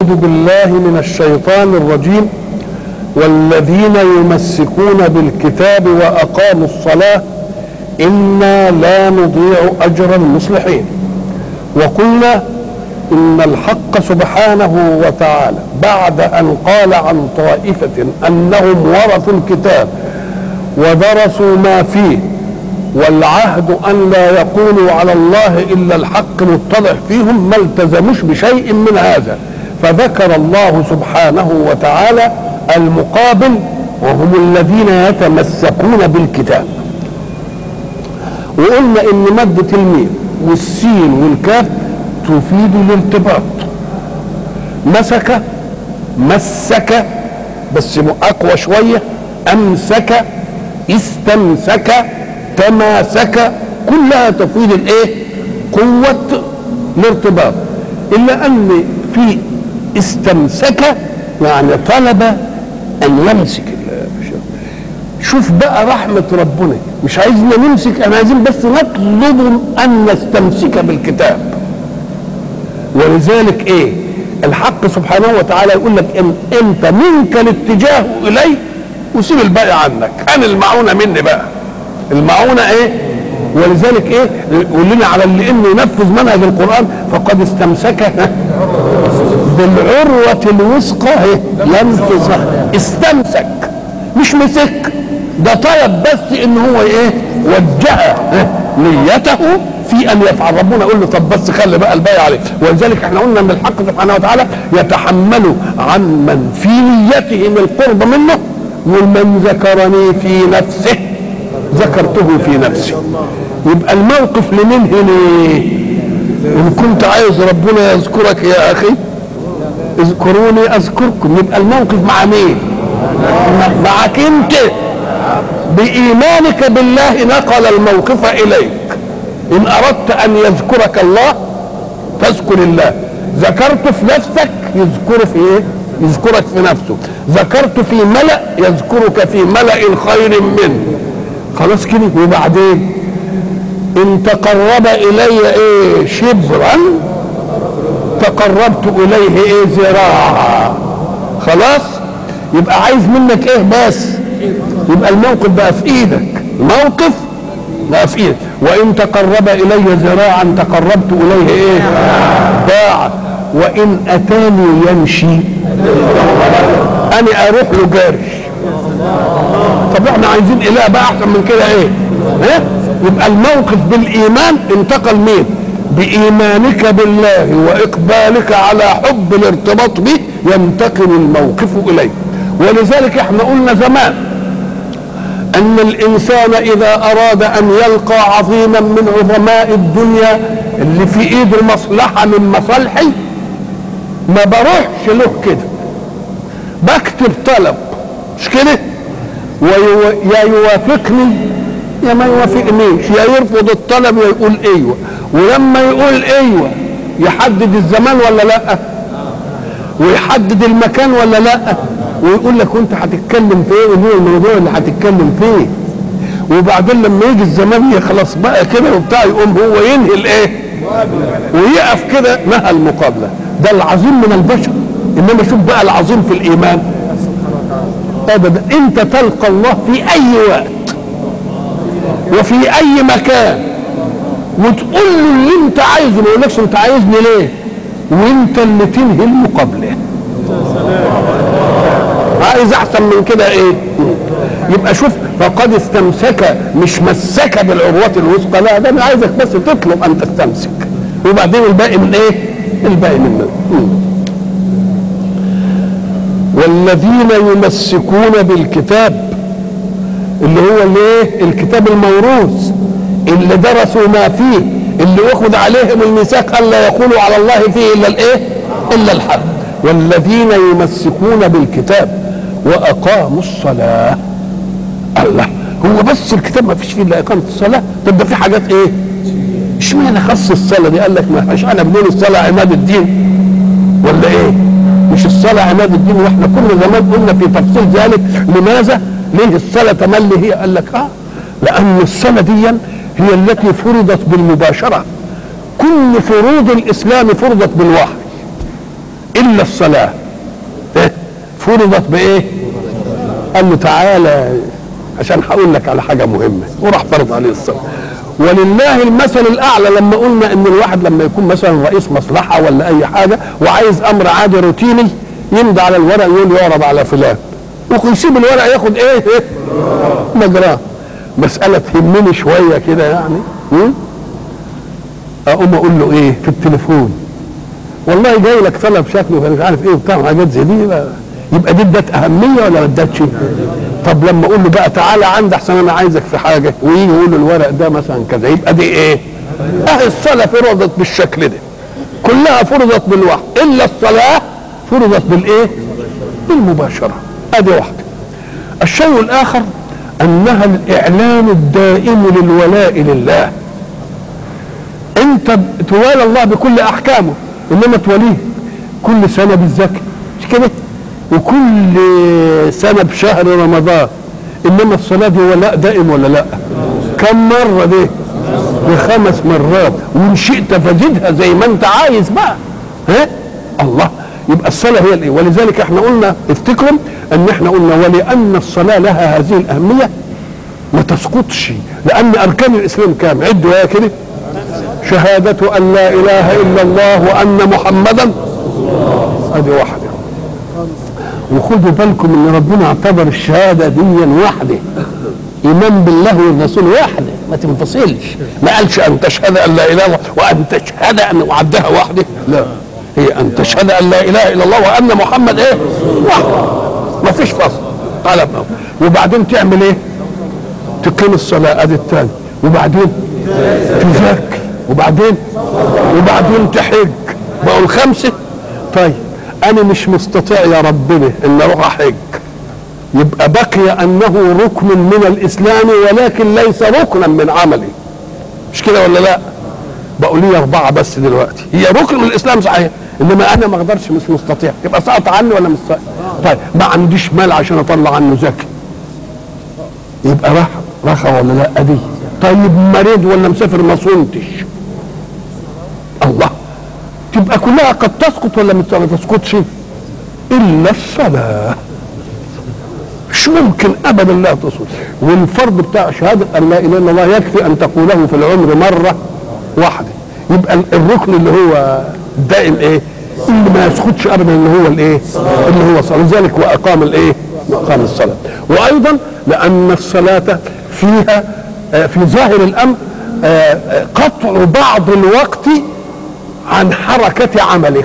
أعوذ بالله من الشيطان الرجيم والذين يمسكون بالكتاب وأقاموا الصلاة إنا لا نضيع أجر المصلحين وقلنا إن الحق سبحانه وتعالى بعد أن قال عن طائفة أنهم ورثوا الكتاب ودرسوا ما فيه والعهد أن لا يقولوا على الله إلا الحق متضح فيهم ما التزموش بشيء من هذا فذكر الله سبحانه وتعالى المقابل وهم الذين يتمسكون بالكتاب وقلنا ان مادة الميم والسين والكاف تفيد الارتباط مسك مسك بس اقوى شوية امسك استمسك تماسك كلها تفيد الايه قوة الارتباط الا ان في استمسك يعني طلب ان يمسك شوف بقى رحمة ربنا مش عايزنا نمسك احنا عايزين بس نطلب ان نستمسك بالكتاب ولذلك ايه الحق سبحانه وتعالى يقول لك إن انت منك الاتجاه الي وسيب الباقي عنك انا المعونة مني بقى المعونة ايه ولذلك ايه يقول لنا على اللي انه ينفذ منهج القرآن فقد استمسك بالعروة الوثقى ينفذ استمسك مش مسك ده طلب بس ان هو ايه وجه نيته في ان يفعل ربنا يقول له طب بس خلي بقى الباقي عليه ولذلك احنا قلنا ان الحق سبحانه وتعالى يتحمل عن من في نيتهم القرب منه ومن ذكرني في نفسه ذكرته في نفسي يبقى الموقف لمن هنا ان كنت عايز ربنا يذكرك يا اخي اذكروني اذكركم يبقى الموقف مع مين معك انت بإيمانك بالله نقل الموقف إليك إن أردت أن يذكرك الله فاذكر الله ذكرت في نفسك يذكر في إيه؟ يذكرك في نفسه ذكرت في ملأ يذكرك في ملأ خير منه خلاص كده وبعدين إن تقرب إلي إيه شبرا تقربت إليه إيه ذراعا خلاص يبقى عايز منك إيه بس يبقى الموقف بقى في ايدك الموقف بقى في ايدك وان تقرب الي ذراعا تقربت اليه ايه باعا وان اتاني يمشي انا اروح له جاري طب احنا عايزين اله بقى احسن من كده ايه ها يبقى الموقف بالايمان انتقل مين بايمانك بالله واقبالك على حب الارتباط به ينتقل الموقف اليك ولذلك احنا قلنا زمان ان الانسان اذا اراد ان يلقى عظيما من عظماء الدنيا اللي في ايده مصلحه من مصالحي ما بروحش له كده بكتب طلب مش كده ويو... يا يوافقني يا ما يوافقنيش يا يرفض الطلب يا يقول ايوه ولما يقول ايوه يحدد الزمان ولا لا ويحدد المكان ولا لا ويقول لك وانت هتتكلم في ايه وهو الموضوع اللي هتتكلم فيه وبعدين لما يجي الزمان يخلص بقى كده وبتاع يقوم هو ينهي الايه ويقف كده نهى المقابله ده العظيم من البشر انما شوف بقى العظيم في الايمان ابدا انت تلقى الله في اي وقت وفي اي مكان وتقول له اللي انت عايزه ما يقولكش انت عايزني ليه وانت اللي تنهي المقابله عايز احسن من كده ايه يبقى شوف فقد استمسك مش مسك بالعروة الوثقى لا ده انا عايزك بس تطلب ان تستمسك وبعدين الباقي من ايه الباقي من والذين يمسكون بالكتاب اللي هو الايه الكتاب الموروث اللي درسوا ما فيه اللي واخد عليهم الميثاق الا يقولوا على الله فيه الا الايه الا الحق والذين يمسكون بالكتاب واقاموا الصلاه الله هو بس الكتاب ما فيش فيه الا اقامه الصلاه طب ده في حاجات ايه اشمعنى خص الصلاه دي قال لك ما احنا بنقول الصلاه عماد الدين ولا ايه مش الصلاه عماد الدين واحنا كنا زمان قلنا في تفصيل ذلك لماذا ليه الصلاه تملي هي قال لك اه لان الصلاه دي هي التي فرضت بالمباشره كل فروض الاسلام فرضت بالوحي الا الصلاه إيه؟ فرضت بايه قال له تعالى عشان هقول لك على حاجه مهمه وراح فرض عليه الصلاه ولله المثل الاعلى لما قلنا ان الواحد لما يكون مثلا رئيس مصلحه ولا اي حاجه وعايز امر عادي روتيني يمضي على الورق يقول يعرض على فلان ويسيب الورق ياخد ايه, إيه؟ مجراه مساله تهمني شويه كده يعني م? اقوم اقول له ايه في التليفون والله جاي لك طلب شكله مش عارف ايه وبتاع حاجات زي دي بقى يبقى دي ادت اهميه ولا ما ادتش؟ طب لما اقول له بقى تعالى عندي احسن انا عايزك في حاجه ويجي يقول له الورق ده مثلا كذا يبقى دي ايه؟ اهي الصلاه فرضت بالشكل ده كلها فرضت بالوحي الا الصلاه فرضت بالايه؟ بالمباشره ادي واحده الشيء الاخر انها الاعلان الدائم للولاء لله انت توالى الله بكل احكامه انما توليه كل سنه بالزكاه مش كده وكل سنه بشهر رمضان انما الصلاه دي ولاء دائم ولا لا كم مره دي بخمس مرات وان شئت فزدها زي ما انت عايز بقى ها الله يبقى الصلاه هي الايه ولذلك احنا قلنا افتكروا ان احنا قلنا ولان الصلاه لها هذه الاهميه ما تسقطش لان اركان الاسلام كام عدوا يا كده شهادة أن لا إله إلا الله وأن محمدا هذه واحدة وخدوا بالكم ان ربنا اعتبر الشهاده دي واحده ايمان بالله والرسول واحده ما تنفصلش ما قالش ان تشهد ان لا اله الا الله وان تشهد ان وعدها واحده لا هي ان تشهد ان لا اله الا الله وان محمد ايه واحده ما فيش فصل قال وبعدين تعمل ايه تقيم الصلاه ادي الثاني وبعدين تزكي وبعدين وبعدين تحج بقوا الخمسه طيب انا مش مستطيع يا ربنا ان اروح احج يبقى بقي انه ركن من الاسلام ولكن ليس ركنا من عملي مش كده ولا لا بقوا لي اربعه بس دلوقتي هي ركن من الاسلام صحيح انما انا ما اقدرش مش مستطيع يبقى سقط عني ولا مش سقط طيب ما عنديش مال عشان اطلع عنه زكي يبقى راح راحه ولا لا دي طيب مريض ولا مسافر ما صمتش الله تبقى كلها قد تسقط ولا ما تسقطش الا الصلاه مش ممكن ابدا لا تسقط والفرض بتاع شهاده ان لا اله الا الله يكفي ان تقوله في العمر مره واحده يبقى الركن اللي هو دائم ايه اللي ما يسقطش ابدا اللي هو الايه اللي هو صلاه لذلك واقام الايه واقام الصلاه وايضا لان الصلاه فيها في ظاهر الامر قطع بعض الوقت عن حركة عملك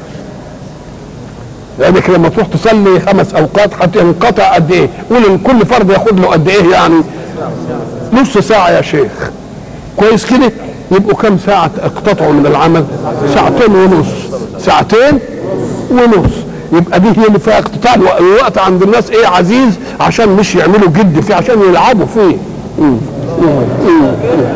لانك لما تروح تصلي خمس اوقات هتنقطع قد ايه قول ان كل فرد ياخد له قد ايه يعني نص ساعة يا شيخ كويس كده يبقوا كم ساعة اقتطعوا من العمل ساعتين ونص ساعتين ونص يبقى دي هي اللي فيها اقتطاع الوقت عند الناس ايه عزيز عشان مش يعملوا جد فيه عشان يلعبوا فيه مم. مم.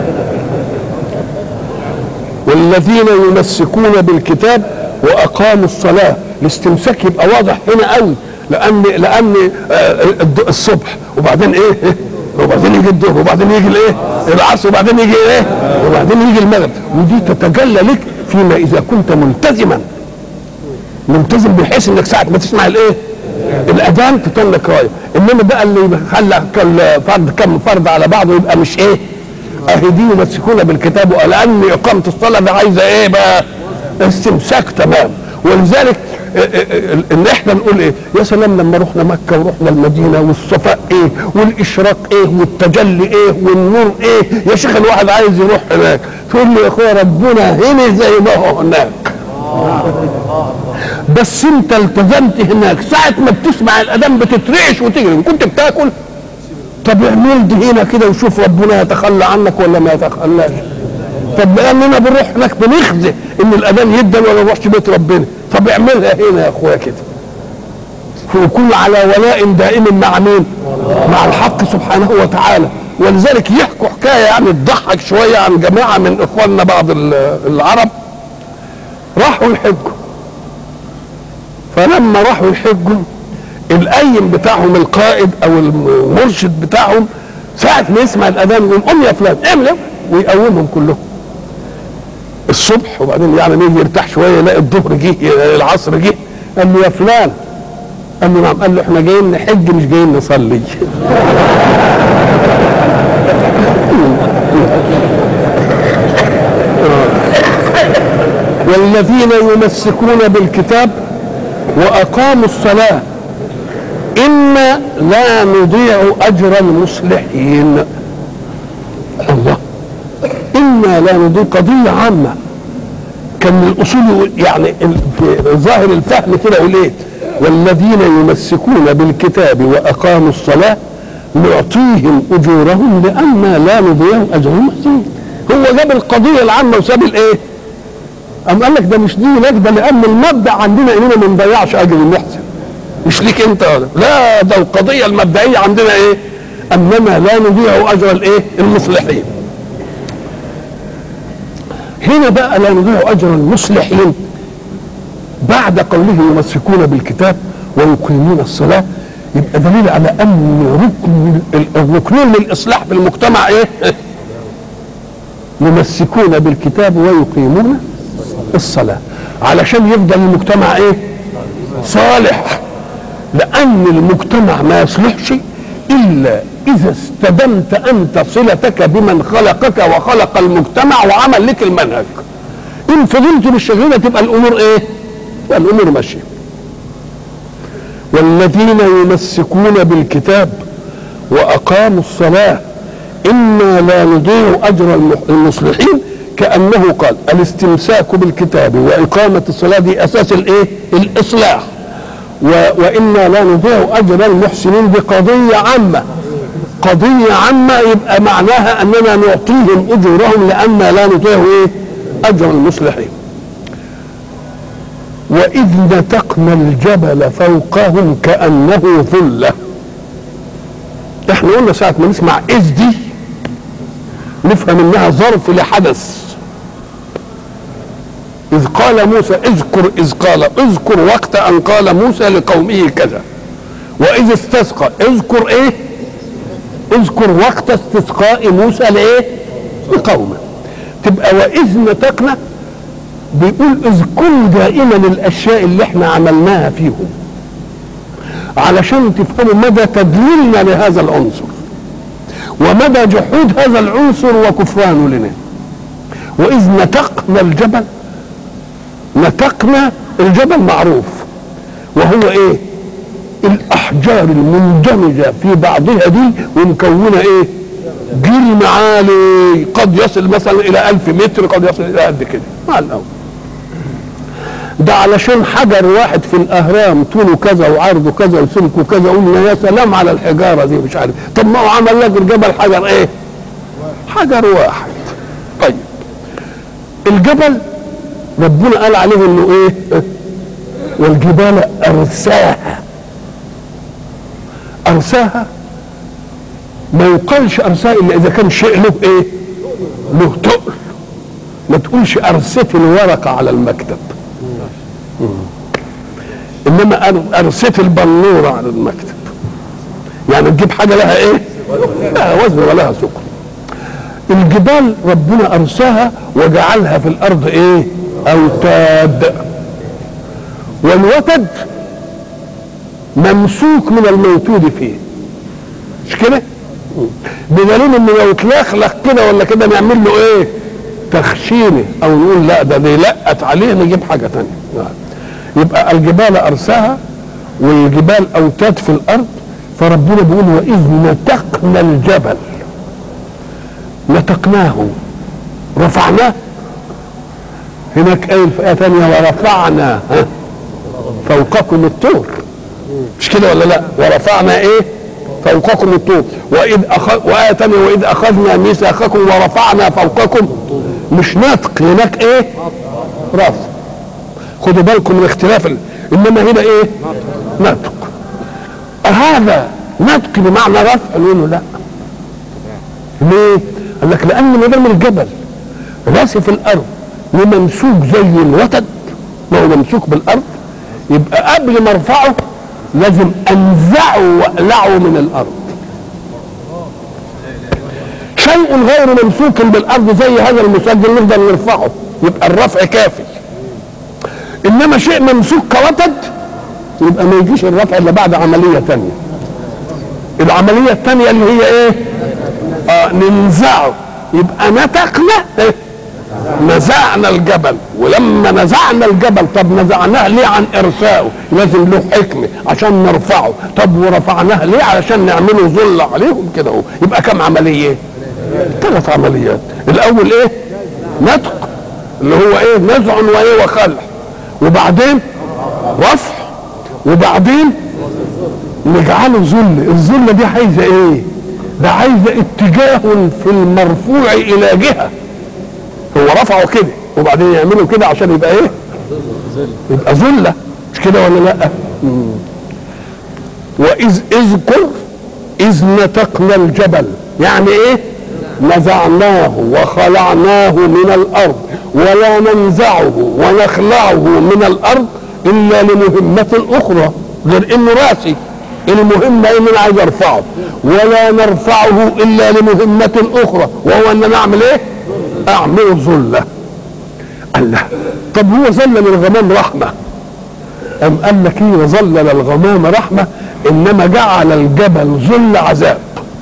والذين يمسكون بالكتاب واقاموا الصلاه الاستمساك يبقى واضح هنا قوي لان لان الصبح وبعدين ايه وبعدين يجي الظهر وبعدين يجي الايه العصر وبعدين يجي ايه وبعدين يجي المغرب ودي تتجلى لك فيما اذا كنت ملتزما ملتزم بحيث انك ساعه ما تسمع الايه الاذان تطلق رايه انما بقى اللي خلى فرض كم فرض على بعضه يبقى مش ايه اهي دي يمسكون بالكتاب لان اقامه الصلاه دي عايزه ايه بقى استمساك تمام ولذلك ان احنا نقول ايه يا سلام لما رحنا مكه ورحنا المدينه والصفاء ايه والاشراق ايه والتجلي ايه والنور ايه يا شيخ الواحد عايز يروح هناك تقول له يا اخويا ربنا هنا زي ما هو هناك بس انت التزمت هناك ساعه ما بتسمع الاذان بتترعش وتجري كنت بتاكل طب اعمل دي هنا كده وشوف ربنا يتخلى عنك ولا ما يتخلاش طب لاننا بنروح هناك بنخزي ان الاذان يدن ولا نروحش بيت ربنا طب اعملها هنا يا اخويا كده وكل على ولاء دائم مع مين مع الحق سبحانه وتعالى ولذلك يحكوا حكايه يعني تضحك شويه عن جماعه من اخواننا بعض العرب راحوا يحجوا فلما راحوا يحجوا القيم بتاعهم القائد او المرشد بتاعهم ساعة ما يسمع الأذان يقول قم يا فلان اعمل ويقومهم كلهم الصبح وبعدين يعني يجي يرتاح شويه يلاقي الظهر جه العصر جه قال له يا فلان قال له نعم قال له احنا جايين نحج مش جايين نصلي والذين يمسكون بالكتاب واقاموا الصلاه انا لا نضيع اجر المصلحين الله انا لا نضيع قضيه عامه كان الاصول يقول- يعني ال- في ظاهر الفهم كده يقول ايه والذين يمسكون بالكتاب واقاموا الصلاه نعطيهم اجورهم لان لا نضيع اجر المحسنين هو جاب القضيه العامه وساب الايه أم قال لك ده مش دي لك ده لأن المبدأ عندنا إننا ما نضيعش أجر المحسن مش ليك أنت ولا لا ده القضية المبدئية عندنا إيه؟ أننا لا نضيع أجر الإيه؟ المصلحين هنا بقى لا نضيع أجر المصلحين بعد قوله يمسكون بالكتاب ويقيمون الصلاة يبقى دليل على أن ركن الركنين للإصلاح في المجتمع إيه؟ يمسكون بالكتاب ويقيمون الصلاة علشان يفضل المجتمع ايه صالح لأن المجتمع ما يصلحش إلا إذا استدمت أنت صلتك بمن خلقك وخلق المجتمع وعمل لك المنهج إن فضلت بالشغلة تبقى الأمور إيه؟ تبقى الأمور ماشية والذين يمسكون بالكتاب وأقاموا الصلاة إنا لا نضيع أجر المح- المصلحين كأنه قال الاستمساك بالكتاب وإقامة الصلاة دي أساس الإيه؟ الإصلاح و... وإنا لا نضيع أجر المحسنين دي قضية عامة قضية عامة يبقى معناها أننا نعطيهم أجورهم لأن لا نضيع إيه؟ أجر المصلحين وإذ نتقنا الجبل فوقهم كأنه ظلة احنا قلنا ساعة ما نسمع إذ دي نفهم انها ظرف لحدث اذ قال موسى اذكر اذ قال اذكر وقت ان قال موسى لقومه كذا واذ استسقى اذكر ايه اذكر وقت استسقاء موسى لايه لقومه تبقى واذ نتقنا بيقول اذكروا دائما الاشياء اللي احنا عملناها فيهم علشان تفهموا مدى تدليلنا لهذا العنصر ومدى جحود هذا العنصر وكفرانه لنا وإذ نتقنا الجبل نتقنا الجبل معروف وهو ايه الأحجار المندمجة في بعضها دي ومكونة ايه جرم عالي قد يصل مثلا إلى ألف متر قد يصل إلى قد كده مع الأول ده علشان حجر واحد في الاهرام طوله كذا وعرضه كذا وسمكه كذا قلنا يا سلام على الحجاره دي مش عارف طب ما هو عمل لك الجبل حجر ايه؟ حجر واحد طيب الجبل ربنا قال عليه انه ايه؟ والجبال ارساها ارساها ما يقالش ارساها الا اذا كان شيء له ايه؟ له تقل ما تقولش ارست الورقه على المكتب انما أر- ارست البلوره على المكتب يعني تجيب حاجه لها ايه لها وزن ولها ثقل الجبال ربنا ارساها وجعلها في الارض ايه اوتاد والوتد ممسوك من الموجود فيه مش كده بدليل انه لو اتلخلخ كده ولا كده نعمل له ايه تخشينه او نقول لا ده دي لقت عليه نجيب حاجه ثانيه نعم. يبقى الجبال ارساها والجبال اوتاد في الارض فربنا بيقول واذ نتقنا الجبل نتقناه رفعناه هناك ايه في ايه ثانيه ورفعنا ها فوقكم الطور مش كده ولا لا ورفعنا ايه فوقكم الطور واذ أخ... وايه ثانيه واذ اخذنا ميثاقكم ورفعنا فوقكم مش نطق هناك ايه رفع خدوا بالكم من اختلاف ال... انما هنا ايه نطق هذا نطق بمعنى رفع نقول له لا ليه قال لك لان ما دام الجبل راسي في الارض وممسوك زي الوتد ما هو ممسوك بالارض يبقى قبل ما ارفعه لازم انزعه واقلعه من الارض شيء غير ممسوك بالارض زي هذا المسجل نقدر نرفعه يبقى الرفع كافي انما شيء ممسوك كوتد يبقى ما يجيش الرفع الا بعد عمليه ثانيه العمليه الثانيه اللي هي ايه آه ننزعه يبقى نتقنا إيه؟ نزعنا الجبل ولما نزعنا الجبل طب نزعناه ليه عن ارسائه لازم له حكمه عشان نرفعه طب ورفعناه ليه علشان نعمله ذل عليهم كده اهو يبقى كم عمليه ثلاث عمليات الاول ايه نطق اللي هو ايه نزع وايه وخلع وبعدين رفع وبعدين نجعله ذل الذله دي عايزه ايه ده عايزه اتجاه في المرفوع الى جهه هو رفعه كده وبعدين يعملوا كده عشان يبقى ايه يبقى ذله مش كده ولا لا مم. واذ اذكر اذ نتقنا الجبل يعني ايه نزعناه وخلعناه من الارض ولا ننزعه ونخلعه من الارض الا لمهمه اخرى غير انه راسي المهمة ان انا عايز ارفعه ولا نرفعه الا لمهمة اخرى وهو ان نعمل ايه اعمله ذلة الله طب هو ظلل الغمام رحمة ام قال لك ايه ظلل الغمام رحمة انما جعل الجبل ذل عذاب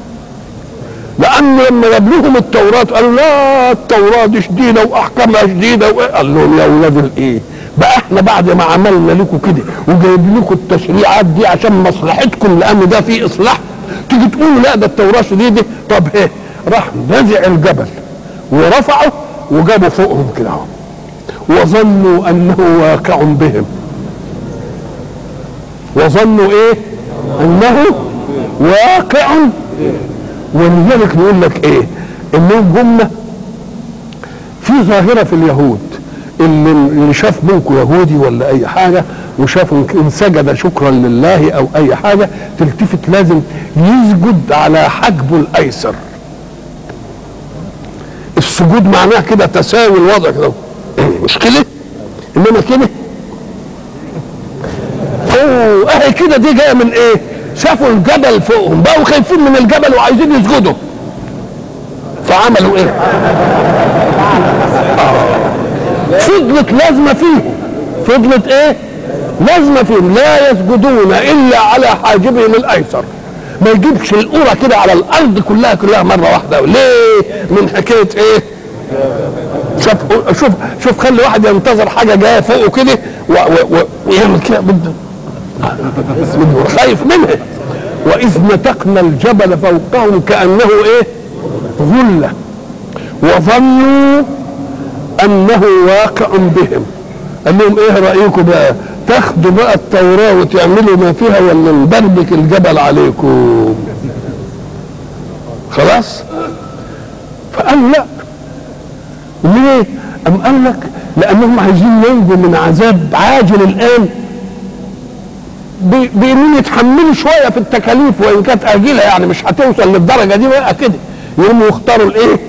لان لما جاب لهم التوراة قالوا لا التوراة دي شديدة واحكامها شديدة قال لهم يا اولاد الايه بقى احنا بعد ما عملنا لكم كده وجايب لكم التشريعات دي عشان مصلحتكم لان ده فيه اصلاح تيجي تقولوا لا ده التوراه شديده طب ايه راح نزع الجبل ورفعه وجابوا فوقهم كده اهو وظنوا انه واقع بهم وظنوا ايه انه واقع ولذلك نقول لك ايه انهم هم في ظاهره في اليهود اللي اللي شاف منكم يهودي ولا اي حاجه وشاف ان سجد شكرا لله او اي حاجه تلتفت لازم يسجد على حجبه الايسر السجود معناه كده تساوي الوضع كده مش كده انما كده اوه اهي كده دي جايه من ايه شافوا الجبل فوقهم بقوا خايفين من الجبل وعايزين يسجدوا فعملوا ايه فضلت لازمه فيهم فضلت ايه لازمه فيهم لا يسجدون الا على حاجبهم الايسر ما يجيبش القرى كده على الارض كلها كلها مره واحده ليه من حكايه ايه شوف شوف شوف خلي واحد ينتظر حاجه جايه فوقه كده ويعمل كده بده خايف منها واذ نتقنا الجبل فوقهم كانه ايه ظله وظنوا انه واقع بهم قال لهم ايه رايكم بقى تاخدوا بقى التوراه وتعملوا ما فيها ولا نبربك الجبل عليكم خلاص فقال لا ليه ام قال لك لانهم عايزين ينجوا من عذاب عاجل الان بانهم يتحملوا شويه في التكاليف وان كانت اجيله يعني مش هتوصل للدرجه دي بقى كده يقوموا يختاروا الايه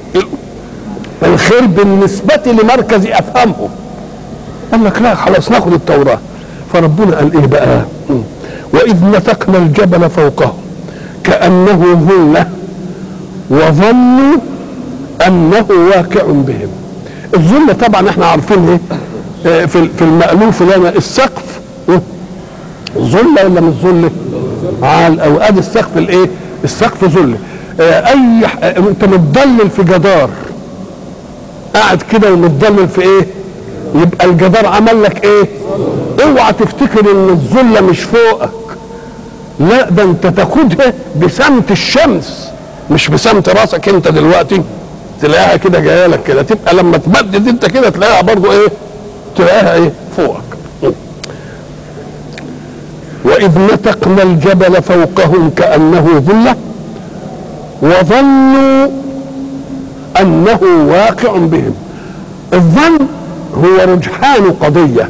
الخير بالنسبة لمركز أفهامهم قال لك لا خلاص ناخد التوراة فربنا قال إيه بقى وإذ نتقنا الجبل فوقهم كأنه ظلة وظنوا أنه واقع بهم الظلة طبعا احنا عارفين ايه في في المألوف لنا السقف ظلة ولا مش ظلة؟ عال او ادي السقف الايه؟ السقف ظلة اي انت متضلل في جدار قاعد كده ومتضلل في ايه يبقى الجدار عمل لك ايه اوعى تفتكر ان الذله مش فوقك لا ده انت تاخدها بسمت الشمس مش بسمت راسك انت دلوقتي تلاقيها كده جايه لك كده تبقى لما تمدد انت كده تلاقيها برضو ايه تلاقيها ايه فوقك واذ نتقنا الجبل فوقهم كانه ظله وظنوا انه واقع بهم الظن هو رجحان قضيه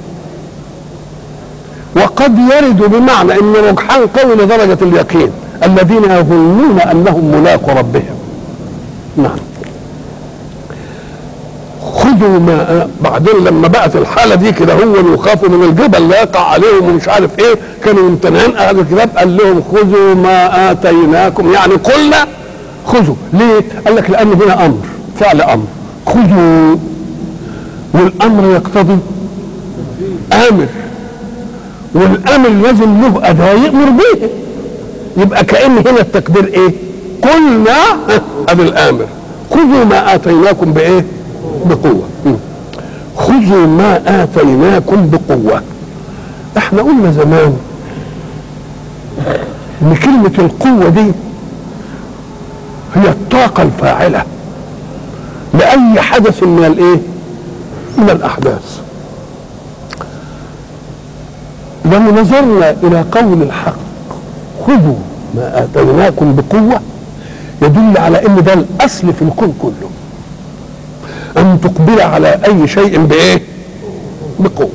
وقد يرد بمعنى ان رجحان قوي لدرجه اليقين الذين يظنون انهم ملاقوا ربهم نعم خذوا ما بعدين لما بقت الحاله دي كده هو يخافوا من الجبل لا يقع عليهم ومش عارف ايه كانوا ممتنعين اهل الكتاب قال لهم خذوا ما اتيناكم يعني قلنا خذوا ليه؟ قال لك لان هنا امر فعل امر خذوا والامر يقتضي امر والامر لازم له اداه يامر به يبقى كان هنا التقدير ايه قلنا ابي الامر خذوا ما اتيناكم بايه بقوه م. خذوا ما اتيناكم بقوه احنا قلنا زمان ان كلمه القوه دي هي الطاقه الفاعله لاي حدث من الايه من الاحداث لو نظرنا الى قول الحق خذوا ما اتيناكم بقوه يدل على ان ده الاصل في الكون كله ان تقبل على اي شيء بايه بقوه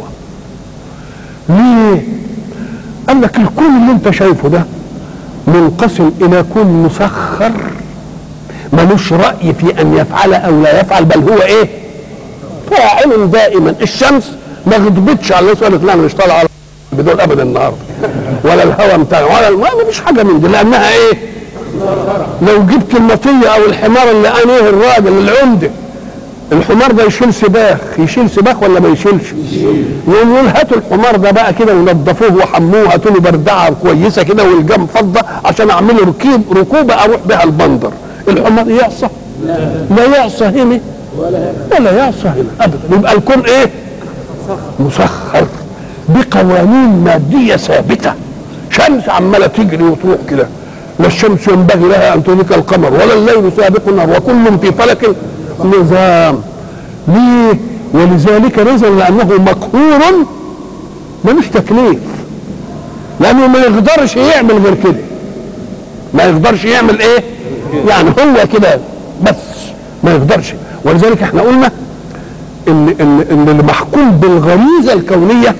ليه قال لك الكون اللي انت شايفه ده منقسم الى كون مسخر ملوش راي في ان يفعل او لا يفعل بل هو ايه فاعل دائما الشمس ما غضبتش على الناس وقالت لا انا مش طالعه على بدون ابدا النهارده ولا الهواء بتاعه ولا ما فيش حاجه من دي لانها ايه لو جبت المطيه او الحمار اللي انيه الراجل العمده الحمار ده يشيل سباخ يشيل سباخ ولا ما يشيلش يقول يقول هاتوا الحمار ده بقى كده ونضفوه وحموه هاتوا له بردعه كويسه كده والجام فضه عشان اعمله ركيب ركوبه اروح بها البندر الحمار يعصى لا يعصى هنا ولا يعصى هنا ابدا يبقى الكون ايه مسخر بقوانين ماديه ثابته شمس عماله تجري وتروح كده لا الشمس ينبغي لها ان تدرك القمر ولا الليل سابق النهار وكل في فلك نظام ليه ولذلك نزل لانه مقهور ملوش تكليف لانه ما يقدرش يعمل غير كده ما يقدرش يعمل ايه يعني هو كده بس ما يقدرش ولذلك احنا قلنا ان ان ان المحكوم بالغريزه الكونيه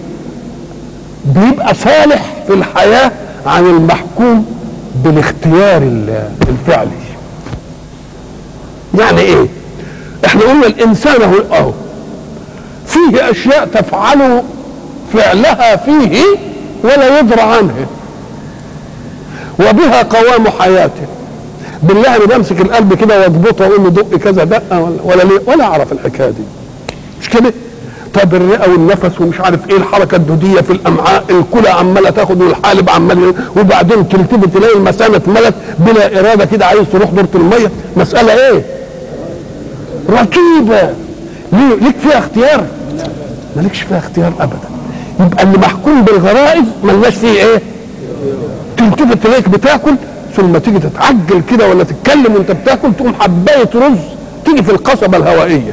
بيبقى صالح في الحياه عن المحكوم بالاختيار الفعلي يعني ايه احنا قلنا الانسان اهو اهو فيه اشياء تفعل فعلها فيه ولا يدرى عنها وبها قوام حياته بالله انا بمسك القلب كده واضبطه واقول له دق كذا دقه ولا ولا ليه ولا اعرف الحكايه دي مش كده طب الرئه والنفس ومش عارف ايه الحركه الدوديه في الامعاء الكلى عماله تاخد والحالب عمال وبعدين تلتفت تلاقي المثانه اتملت بلا اراده كده عايز تروح دورة الميه مساله ايه؟ رتيبه ليه؟ ليك فيها اختيار؟ مالكش فيها اختيار ابدا يبقى اللي محكوم بالغرائز ملناش فيه ايه؟ تلتفت تلاقيك بتاكل ثم تيجي تتعجل كده ولا تتكلم وانت بتاكل تقوم حبايه رز تيجي في القصبه الهوائيه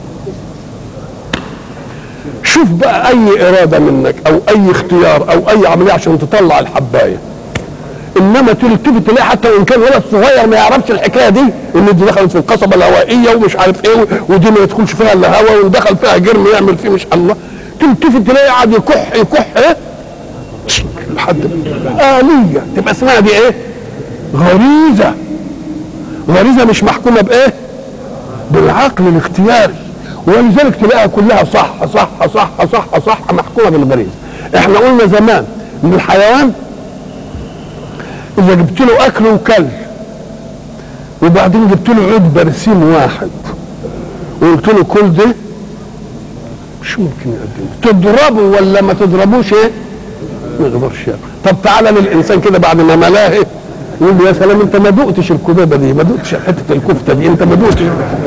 شوف بقى اي اراده منك او اي اختيار او اي عمليه عشان تطلع الحبايه انما تلتفت تلاقي حتى وان كان ولد صغير ما يعرفش الحكايه دي ان دي دخلت في القصبه الهوائيه ومش عارف ايه ودي ما يدخلش فيها الا هواء ودخل فيها جرم يعمل فيه مش الله تلتفت تلاقي قاعد يكح يكح ايه لحد آلية تبقى اسمها دي ايه؟ غريزة غريزة مش محكومة بايه؟ بالعقل الاختياري ولذلك تلاقيها كلها صح صح صح صح صح محكومة بالغريزة احنا قلنا زمان ان الحيوان اذا جبت له اكل وكل وبعدين جبت له عود برسيم واحد وقلت له كل ده مش ممكن يقدم تضربه ولا ما تضربوش ايه ما يقدرش ياكل طب تعالى للانسان كده بعد ما ملاه إيه؟ يقول له يا سلام انت ما دقتش الكبابه دي ما دقتش حته الكفته دي انت ما دقتش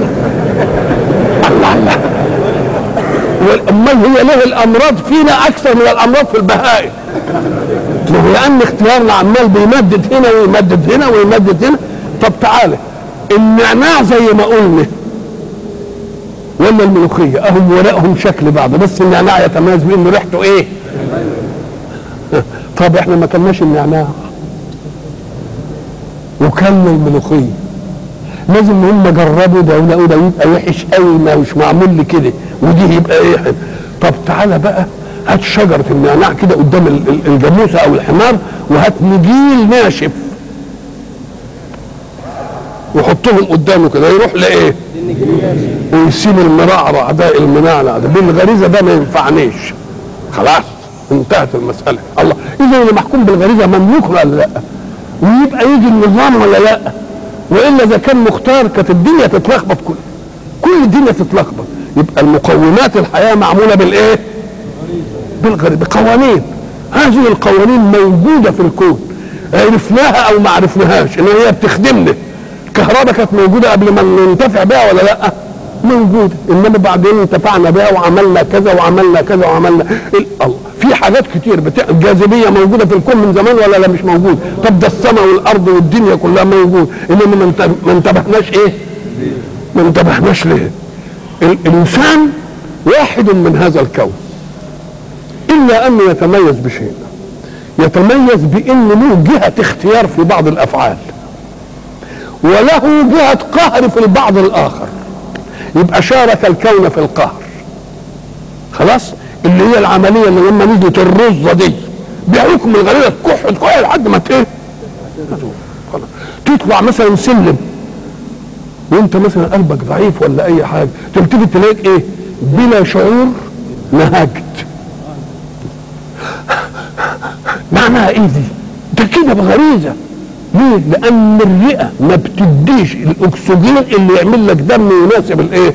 الله الله امال هي ليه الامراض فينا اكثر من الامراض في البهائم ما هو لان اختيارنا عمال بيمدد هنا ويمدد هنا ويمدد هنا طب تعالى النعناع زي ما قلنا ولا الملوخيه اهم ورقهم شكل بعض بس النعناع يتميز بانه ريحته ايه طب احنا ما كلناش النعناع وكلنا الملوخيه لازم هم جربوا ده ولقوا ده يبقى وحش قوي ما مش معمول لي كده ودي يبقى ايه طب تعالى بقى هات شجره النعناع كده قدام الجاموسه او الحمار وهات نجيل ناشف وحطهم قدامه كده يروح لايه؟ ويسيب المرعرع ده المنعنع ده بالغريزه ده ما ينفعنيش خلاص انتهت المساله الله اذا اللي محكوم بالغريزه مملوك ولا لا؟ ويبقى يجي النظام ولا لا؟ والا اذا كان مختار كانت الدنيا تتلخبط كل كل الدنيا تتلخبط يبقى المقومات الحياه معموله بالايه بالغريب بقوانين هذه القوانين موجوده في الكون عرفناها او ما عرفناهاش ان هي بتخدمنا الكهرباء كانت موجوده قبل ما ننتفع بها ولا لا موجوده انما بعدين انتفعنا بها وعملنا كذا وعملنا كذا وعملنا ال- الله في حاجات كتير بتاع الجاذبيه موجوده في الكون من زمان ولا لا مش موجود طب ده السماء والارض والدنيا كلها موجود انما ما انت- ما انتبهناش ايه ما انتبهناش ليه ال- الانسان واحد من هذا الكون الا انه يتميز بشيء يتميز بان له جهه اختيار في بعض الافعال وله جهه قهر في البعض الاخر يبقى شارك الكون في القهر خلاص اللي هي العمليه اللي لما نيجي الرزه دي بحكم الغريزه تكح تكح لحد ما ت- ايه خلاص. تطلع مثلا سلم وانت مثلا قلبك ضعيف ولا اي حاجه تبتدي تلاقيك ايه بلا شعور نهجت معناها ايه دي ده كده بغريزه ليه لان الرئه ما بتديش الاكسجين اللي يعمل لك دم يناسب الايه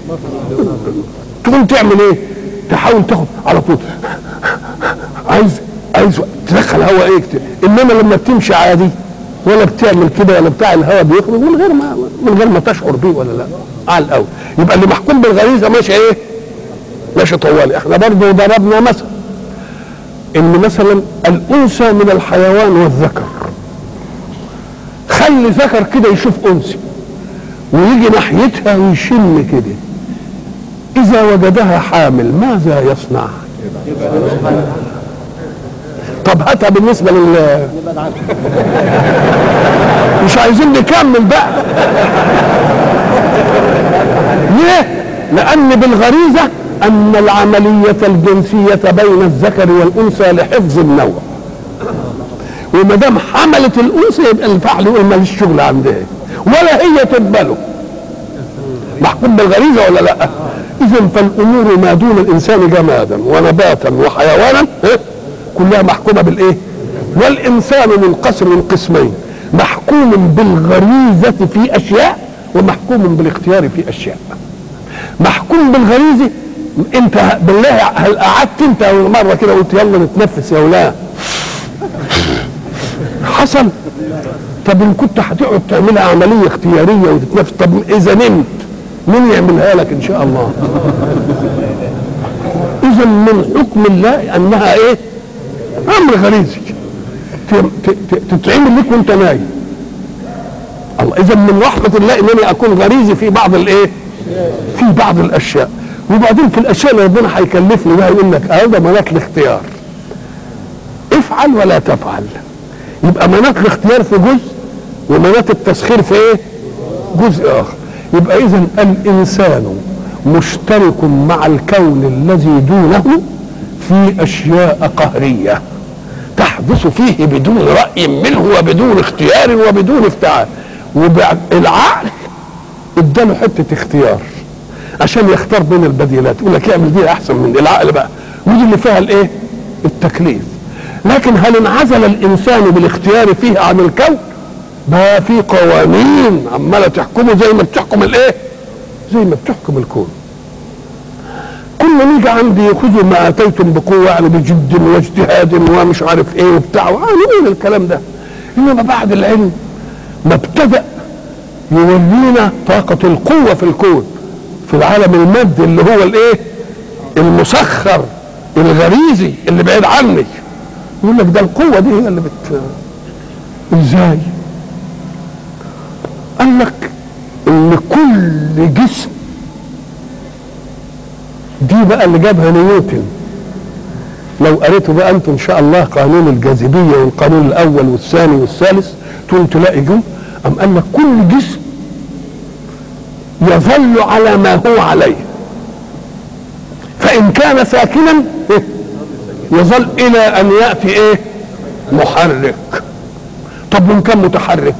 تقوم تعمل ايه تحاول تاخد على طول عايز عايز تدخل هواء ايه كتير انما لما بتمشي عادي ولا بتعمل كده ولا بتاع الهواء بيخرج من غير ما من غير ما تشعر بيه ولا لا على الاول يبقى اللي محكوم بالغريزه ماشي ايه ماشي طوالي احنا برضه ضربنا مثل ان مثلا الانثى من الحيوان والذكر خلي ذكر كده يشوف انثى ويجي ناحيتها ويشم كده اذا وجدها حامل ماذا يصنع طب هاتها بالنسبه لل مش عايزين نكمل بقى ليه لان بالغريزه ان العمليه الجنسيه بين الذكر والانثى لحفظ النوع وما دام حملت الانثى يبقى الفحل يقول ماليش شغل عندها ولا هي تقبله محكوم بالغريزه ولا لا اذا فالامور ما دون الانسان جمادا ونباتا وحيوانا إيه؟ كلها محكومه بالايه والانسان منقسم قسمين محكوم بالغريزه في اشياء ومحكوم بالاختيار في اشياء محكوم بالغريزه انت بالله هل قعدت انت مره كده قلت يلا نتنفس يا ولاد حصل طب ان كنت هتقعد تعملها عمليه اختياريه وتتنفس طب اذا نمت مين يعملها لك ان شاء الله اذا من حكم الله انها ايه امر غريزي ت- ت- ت- تتعمل لك وانت نايم الله اذا من رحمه الله انني اكون غريزي في بعض الايه في بعض الاشياء وبعدين في الاشياء اللي ربنا هيكلفني بها يقول لك هذا مناط الاختيار افعل ولا تفعل يبقى مناط الاختيار في جزء ومناط التسخير في ايه جزء اخر يبقى اذا الانسان مشترك مع الكون الذي دونه في اشياء قهريه تحدث فيه بدون راي منه وبدون اختيار وبدون افتعال والعقل اداله حته اختيار عشان يختار بين البديلات يقول لك اعمل دي احسن من دي العقل بقى ودي اللي فيها الايه التكليف لكن هل انعزل الانسان بالاختيار فيه عن الكون بقى في قوانين عماله تحكمه زي ما بتحكم الايه زي ما بتحكم الكون كل ما يجي عندي خذوا ما اتيتم بقوه يعني بجد واجتهاد ومش عارف ايه وبتاع وقالوا الكلام ده انما بعد العلم ما ابتدأ يورينا طاقة القوة في الكون في العالم المادي اللي هو الايه المسخر الغريزي اللي بعيد عني يقول لك ده القوة دي هي اللي بت ازاي قال لك ان كل جسم دي بقى اللي جابها نيوتن لو قريتوا بقى انتم ان شاء الله قانون الجاذبيه والقانون الاول والثاني والثالث تقوم تلاقي جم ام قال لك كل جسم يظل على ما هو عليه فان كان ساكنا إيه؟ يظل الى ان ياتي ايه محرك طب وان كان متحرك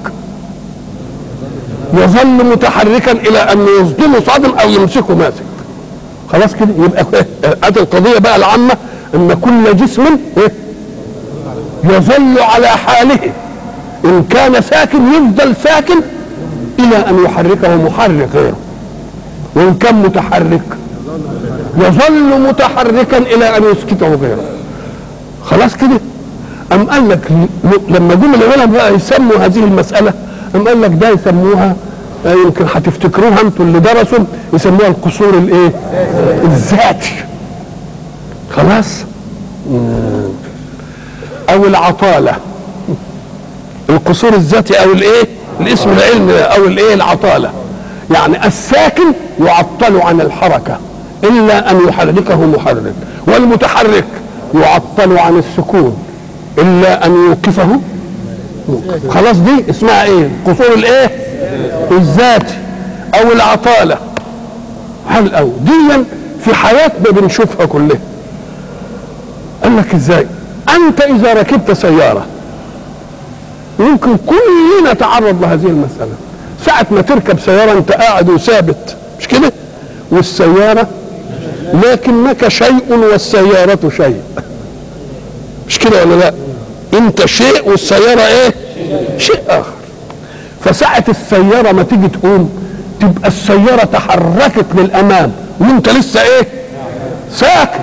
يظل متحركا الى ان يصدمه صادم او يمسكه ماسك خلاص كده يبقى ادي القضيه بقى العامه ان كل جسم إيه؟ يظل على حاله ان كان ساكن يفضل ساكن الى ان يحركه محرك غيره وان كان متحرك يظل متحركا الى ان يسكته غيره خلاص كده ام قال لك ل- لما جم العلماء بقى يسموا هذه المساله ام قال لك ده يسموها آه، يمكن هتفتكروها انتوا اللي درسوا يسموها القصور الايه الذاتي خلاص مم. او العطاله القصور الذاتي او الايه الاسم العلمي او الايه العطاله يعني الساكن يعطل عن الحركه الا ان يحركه محرك والمتحرك يعطل عن السكون الا ان يوقفه موقف. خلاص دي اسمها ايه قصور الايه الذاتي او العطاله هل او دي في حياتنا بنشوفها كلها قال لك ازاي انت اذا ركبت سياره يمكن كلنا تعرض لهذه المسألة ساعة ما تركب سيارة أنت قاعد وثابت مش كده والسيارة لكنك شيء والسيارة شيء مش كده ولا لا أنت شيء والسيارة إيه شيء آخر فساعة السيارة ما تيجي تقوم تبقى السيارة تحركت للأمام وأنت لسه إيه ساكن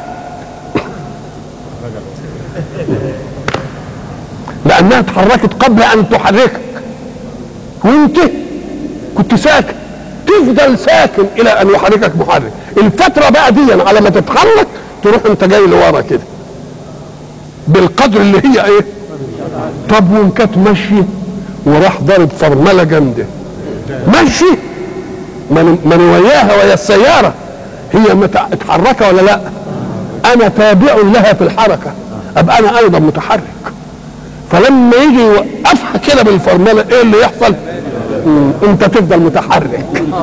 لانها اتحركت قبل ان تحركك وانت كنت ساكن تفضل ساكن الى ان يحركك محرك الفتره بقى دي على ما تتحرك تروح انت جاي لورا كده بالقدر اللي هي ايه طب وان كانت ماشيه وراح ضارب فرمله جامده ماشي من من وياها ويا السياره هي متع- متحركه ولا لا انا تابع لها في الحركه ابقى انا ايضا متحرك فلما يجي يوقفها كده بالفرمله ايه اللي يحصل؟ مم، انت تفضل متحرك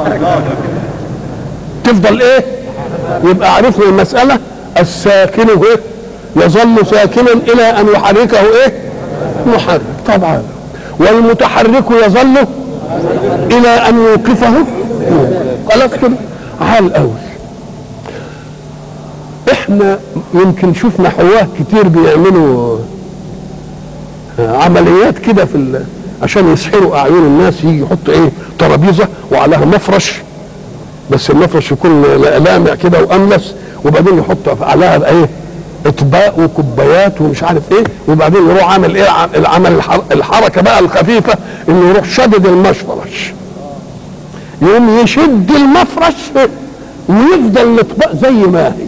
تفضل ايه؟ يبقى عرفنا المسألة الساكن ايه؟ يظل ساكنا إلى أن يحركه ايه؟ محرك طبعا والمتحرك يظل إلى أن يوقفه خلاص كده عال قوي احنا يمكن شفنا حواه كتير بيعملوا عمليات كده في ال- عشان يسحروا اعين الناس يجي يحط ايه ترابيزه وعليها مفرش بس المفرش يكون لامع كده واملس وبعدين يحط عليها ايه اطباق وكوبايات ومش عارف ايه وبعدين يروح عامل ايه ع- العمل الحر- الحركه بقى الخفيفه انه يروح شدد المفرش يقوم يشد المفرش ويفضل الاطباق زي ما هي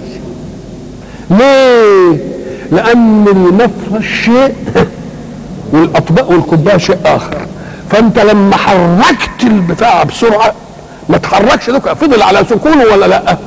ليه؟ لأن المفرش شيء والأطباق والكوباية شيء آخر فأنت لما حركت البتاع بسرعة ما تحركش لك فضل على سكونه ولا لا؟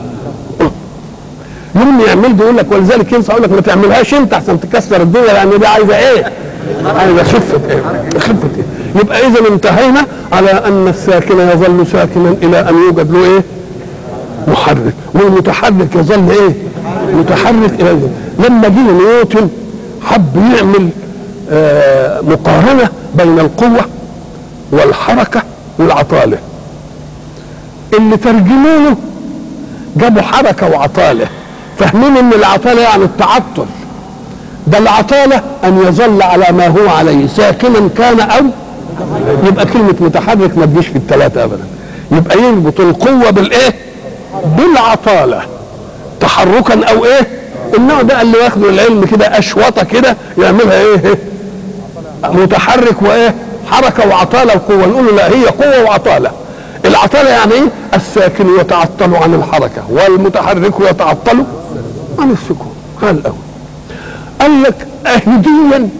يوم يعمل ده يقول لك ولذلك ينصح يقول لك ما تعملهاش انت عشان تكسر الدنيا لان دي عايزه ايه؟ عايزه خفه ايه؟ خفه ايه؟ يبقى اذا انتهينا على ان الساكن يظل ساكنا الى ان يوجد له ايه؟ محرك والمتحرك يظل ايه متحرك الى الجنة. لما جه نيوتن حب يعمل آه مقارنه بين القوه والحركه والعطاله اللي ترجموا له جابوا حركه وعطاله فاهمين ان العطاله يعني التعطل ده العطاله ان يظل على ما هو عليه ساكنا كان او يبقى كلمه متحرك ما تجيش في الثلاثه ابدا يبقى يربط القوه بالايه بالعطاله تحركا او ايه النوع ده اللي واخده العلم كده اشوطه كده يعملها ايه متحرك وايه حركه وعطاله وقوه نقول له لا هي قوه وعطاله العطاله يعني ايه الساكن يتعطل عن الحركه والمتحرك يتعطل عن السكون قال الاول قال لك اهديا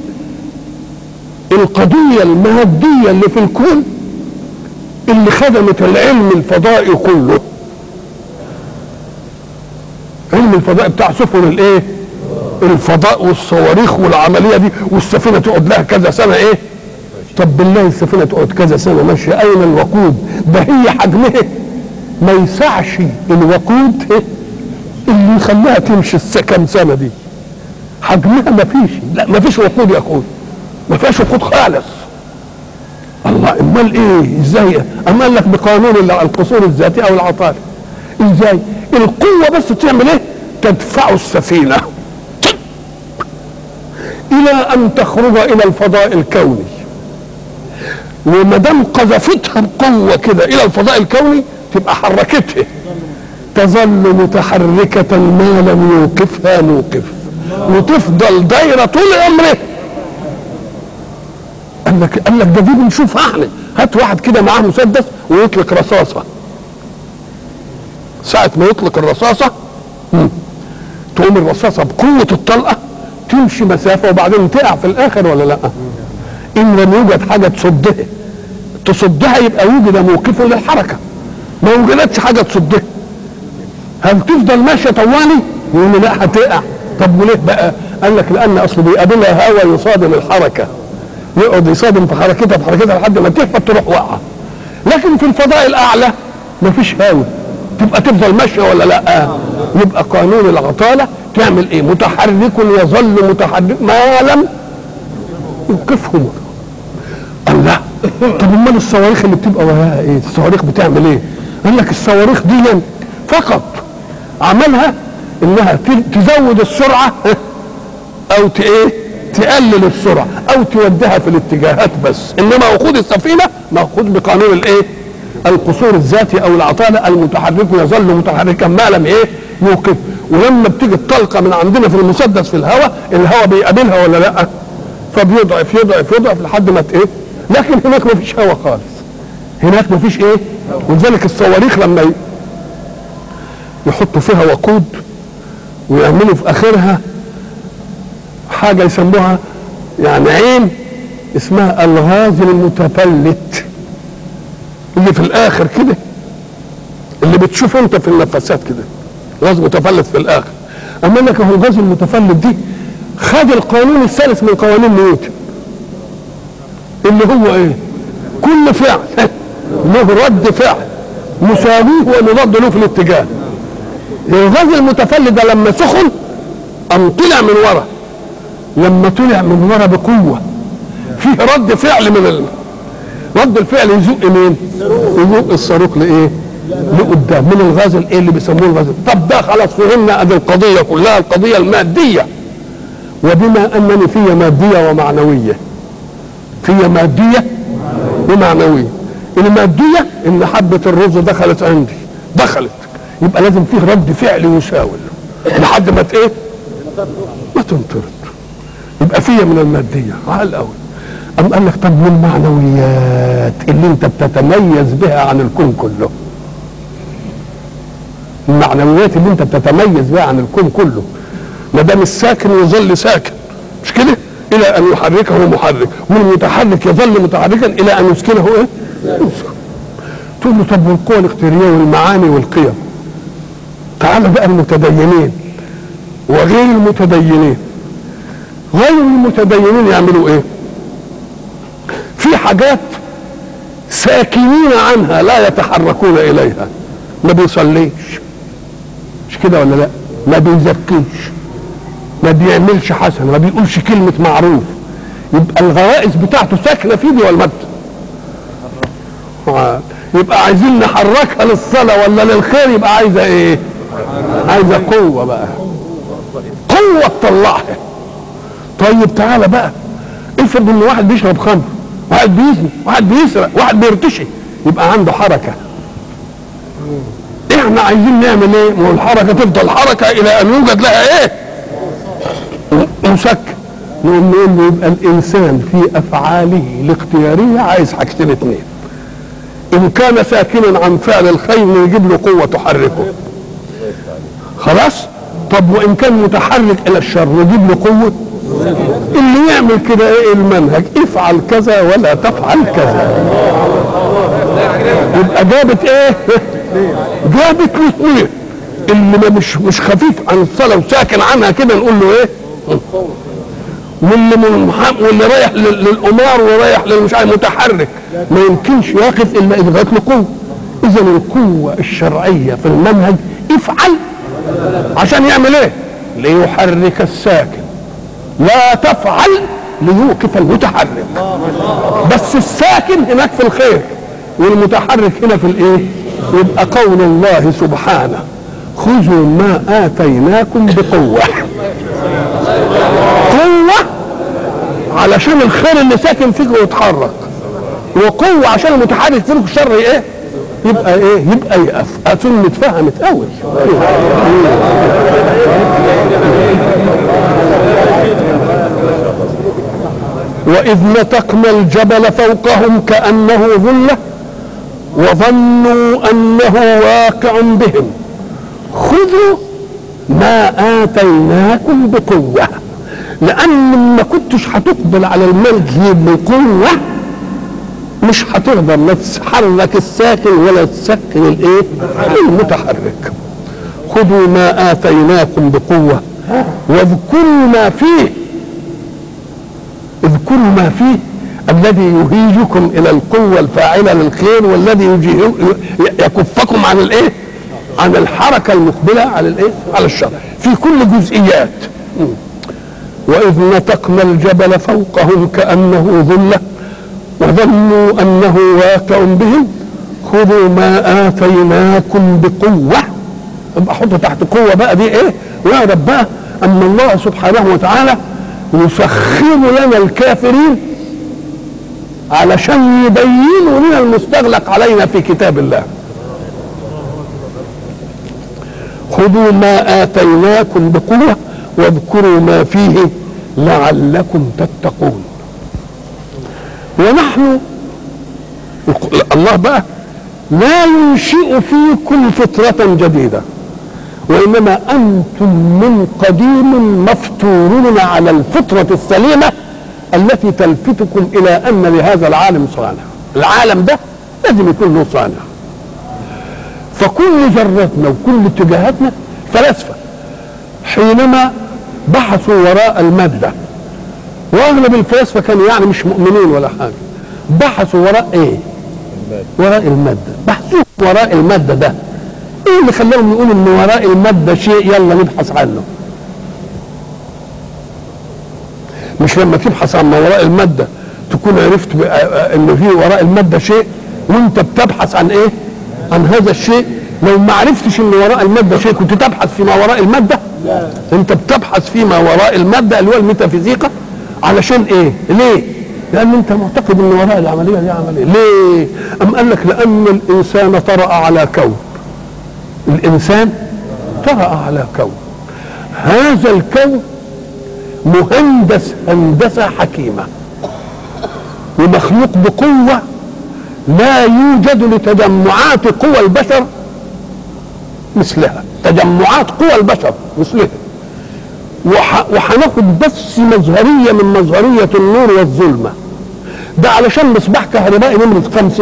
القضيه الماديه اللي في الكون اللي خدمت العلم الفضائي كله علم الفضاء بتاع سفن الايه الفضاء والصواريخ والعمليه دي والسفينه تقعد لها كذا سنه ايه طب بالله السفينه تقعد كذا سنه ماشيه اين الوقود ده هي حجمها ما يسعش الوقود إيه؟ اللي يخليها تمشي الس- كام سنه دي حجمها ما فيش لا ما فيش وقود يا اخوي ما فيهاش وقود خالص الله امال ايه ازاي اما قال لك بقانون ال- القصور الذاتي او العطاله ازاي القوه بس تعمل ايه تدفع السفينه الى ان تخرج الى الفضاء الكوني وما دام قذفتها بقوه كده الى الفضاء الكوني تبقى حركتها تظل متحركة ما لم يوقفها موقف وتفضل دايرة طول عمره قال لك قال لك ده دي بنشوفها احنا هات واحد كده معاه مسدس ويطلق رصاصة ساعة ما يطلق الرصاصة مم. تقوم الرصاصة بقوة الطلقة تمشي مسافة وبعدين تقع في الآخر ولا لا إن لم يوجد حاجة تصدها تصدها يبقى وجد موقف للحركة ما وجدتش حاجة تصدها هل تفضل ماشية طوالي يقول لا هتقع طب وليه بقى قال لك لأن أصله بيقابلها هوا يصادم الحركة يقعد يصادم في حركتها في حركتها لحد ما تهبط تروح واقعة لكن في الفضاء الأعلى مفيش هوا تبقى تفضل ماشية ولا لا يبقى قانون العطالة تعمل ايه متحرك يظل متحرك ما لم يوقفه الله طب امال الصواريخ اللي بتبقى وراها ايه الصواريخ بتعمل ايه قال لك الصواريخ دي فقط عملها انها تزود السرعه او ت- ايه تقلل السرعه او توديها في الاتجاهات بس انما وقود السفينه مأخوذ بقانون الايه القصور الذاتي او العطاله المتحرك يظل متحركا ما لم ايه يوقف ولما بتيجي الطلقه من عندنا في المسدس في الهواء الهواء بيقابلها ولا لا فبيضعف يضعف يضعف لحد ما ت- ايه لكن هناك ما فيش هواء خالص هناك ما فيش ايه ولذلك الصواريخ لما ي- يحطوا فيها وقود ويعملوا في اخرها حاجه يسموها يعني عين اسمها الغاز المتفلت اللي في الاخر كده اللي بتشوف انت في النفسات كده غاز متفلت في الاخر اما لك هو الغاز المتفلت دي خد القانون الثالث من قوانين نيوتن اللي هو ايه كل فعل له رد فعل مساويه ومضاد له في الاتجاه الغاز المتفلت ده لما سخن قام طلع من ورا لما طلع من ورا بقوه فيه رد فعل من ال... رد الفعل يزق مين؟ يزق الصاروخ لايه؟ لقدام من الغاز الايه اللي بيسموه الغاز طب ده خلاص فهمنا ادي القضيه كلها القضيه الماديه وبما انني في ماديه ومعنويه في ماديه ومعنويه الماديه ان حبه الرز دخلت عندي دخلت يبقى لازم فيه رد فعل يساوي لحد ما ت- ايه؟ ما تنطرد يبقى فيها من الماديه عال قوي أم قال لك طب والمعنويات اللي انت بتتميز بها عن الكون كله المعنويات اللي انت بتتميز بها عن الكون كله ما دام الساكن يظل ساكن مش كده الى ان يحركه محرك والمتحرك يظل متحركا الى ان يسكنه ايه يسكن تقول له طب والقوى الاختياريه والمعاني والقيم تعال بقى المتدينين وغير المتدينين غير المتدينين يعملوا ايه في حاجات ساكنين عنها لا يتحركون اليها ما بيصليش مش كده ولا لا ما بيزكيش ما بيعملش حسن ما بيقولش كلمة معروف يبقى الغرائز بتاعته ساكنة فيه دي ولا آه. يبقى عايزين نحركها للصلاة ولا للخير يبقى عايزة ايه عايزة قوة بقى قوة تطلعها طيب تعالى بقى افرض ان واحد بيشرب خمر واحد بيزني واحد بيسرق واحد بيرتشي يبقى عنده حركة احنا عايزين نعمل ايه ما هو الحركة تفضل حركة الى ان يوجد لها ايه مسكن نقوم نقول له يبقى الانسان في افعاله الاختياريه عايز حاجتين اثنين ان كان ساكنا عن فعل الخير نجيب له قوه تحركه خلاص طب وان كان متحرك الى الشر نجيب له قوه اللي يعمل كده ايه المنهج افعل كذا ولا تفعل كذا يبقى جابت ايه جابت الاثنين اللي ما مش مش خفيف عن الصلاه وساكن عنها كده نقول له ايه واللي منحم واللي رايح لل- للقمار ورايح للمش عارف متحرك ما يمكنش يقف الا اذا جات له قوه اذا القوه الشرعيه في المنهج افعل عشان يعمل ايه ليحرك الساكن لا تفعل ليوقف المتحرك بس الساكن هناك في الخير والمتحرك هنا في الايه يبقى قول الله سبحانه خذوا ما اتيناكم بقوه قوه علشان الخير اللي ساكن فيك يتحرك وقوه عشان المتحرك فيك الشر ايه يبقى ايه يبقى يقف اظن اتفهمت قوي واذ نتقنا الجبل فوقهم كانه ظله وظنوا انه واقع بهم خذوا ما اتيناكم بقوه لان ما كنتش هتقبل على الملك بقوه مش هتقدر لا تحرك الساكن ولا تسكن الايه المتحرك خذوا ما اتيناكم بقوه واذكروا ما فيه اذكروا ما فيه الذي يهيجكم الى القوه الفاعله للخير والذي يجيه يكفكم عن الايه عن الحركه المقبله على الايه على الشر في كل جزئيات واذ نتقنا الجبل فوقهم كانه ظله وظنوا انه واقع بهم خذوا ما اتيناكم بقوه يبقى حط تحت قوه بقى دي ايه واعرف بقى ان الله سبحانه وتعالى يسخر لنا الكافرين علشان يبينوا لنا المستغلق علينا في كتاب الله خذوا ما اتيناكم بقوه واذكروا ما فيه لعلكم تتقون ونحن الله بقى لا ينشئ فيكم فطرة جديدة وإنما أنتم من قديم مفطورون على الفطرة السليمة التي تلفتكم إلى أن لهذا العالم صانع العالم ده لازم يكون له صانع فكل ذرتنا وكل اتجاهاتنا فلاسفة حينما بحثوا وراء المادة واغلب الفلاسفه كانوا يعني مش مؤمنين ولا حاجه بحثوا وراء ايه وراء الماده بحثوا وراء الماده ده ايه اللي خلاهم يقولوا ان وراء الماده شيء يلا نبحث عنه مش لما تبحث عن ما وراء الماده تكون عرفت ان في وراء الماده شيء وانت بتبحث عن ايه عن هذا الشيء لو ما عرفتش ان وراء الماده شيء كنت تبحث فيما وراء الماده لا. انت بتبحث فيما وراء الماده اللي هو الميتافيزيقا علشان ايه ليه لان انت معتقد ان وراء العمليه دي عمليه ليه ام قال لك لان الانسان طرا على كون الانسان طرا على كون هذا الكون مهندس هندسه حكيمه ومخلوق بقوه لا يوجد لتجمعات قوى البشر مثلها تجمعات قوى البشر مثلها وهناخد بس مظهرية من مظهرية النور والظلمة ده علشان مصباح كهربائي نمرة خمسة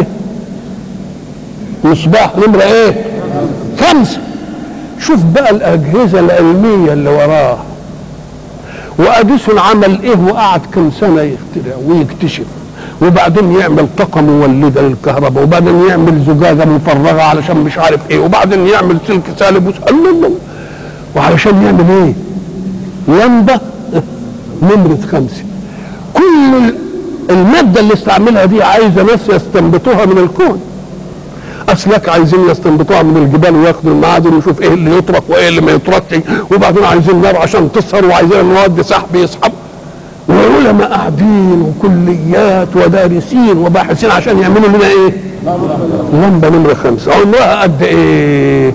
مصباح نمرة ايه خمسة شوف بقى الأجهزة العلمية اللي وراه وأديسون عمل ايه وقعد كم سنة يخترع ويكتشف وبعدين يعمل طاقة مولدة للكهرباء وبعدين يعمل زجاجة مفرغة علشان مش عارف ايه وبعدين يعمل سلك سالب الله الله وعلشان يعمل ايه لمبة نمرة خمسة كل المادة اللي استعملها دي عايزة ناس يستنبطوها من الكون أسلاك عايزين يستنبطوها من الجبال وياخدوا المعادن ويشوف ايه اللي يترك وايه اللي ما يتركش وبعدين عايزين نار عشان تسهر وعايزين مواد سحب يسحب وعلماء قاعدين وكليات ودارسين وباحثين عشان يعملوا لنا ايه؟ لمبة نمرة خمسة عمرها قد ايه؟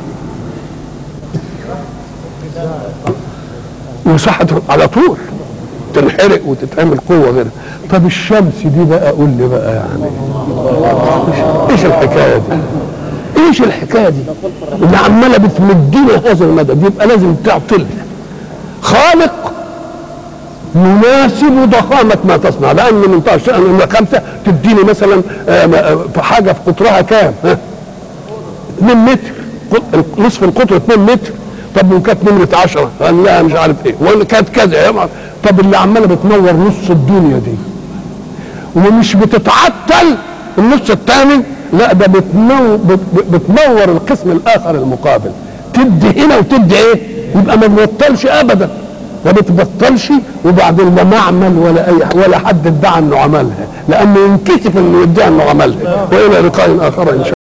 مساحة على طول تنحرق وتتعمل قوة غيرها طب الشمس دي بقى قول لي بقى يعني ايش الحكاية دي ايش الحكاية دي اللي عمالة بتمدنا هذا المدد يبقى لازم تعطل خالق يناسب ضخامة ما تصنع لأن منطقة الشأن خمسة تديني مثلا في حاجة في قطرها كام؟ 2 متر نصف القطر 2 متر طب وكانت نمرة 10 قال لا مش عارف ايه ولا كانت كذا طب اللي عماله بتنور نص الدنيا دي ومش بتتعطل النص الثاني لا ده بتنور, بتنور القسم الاخر المقابل تدي هنا وتدي ايه يبقى ما بتبطلش ابدا ما بتبطلش وبعدين لا معمل ولا اي ولا حد ادعى انه عملها لانه ينكشف انه يدعي انه عملها والى لقاء اخر ان شاء الله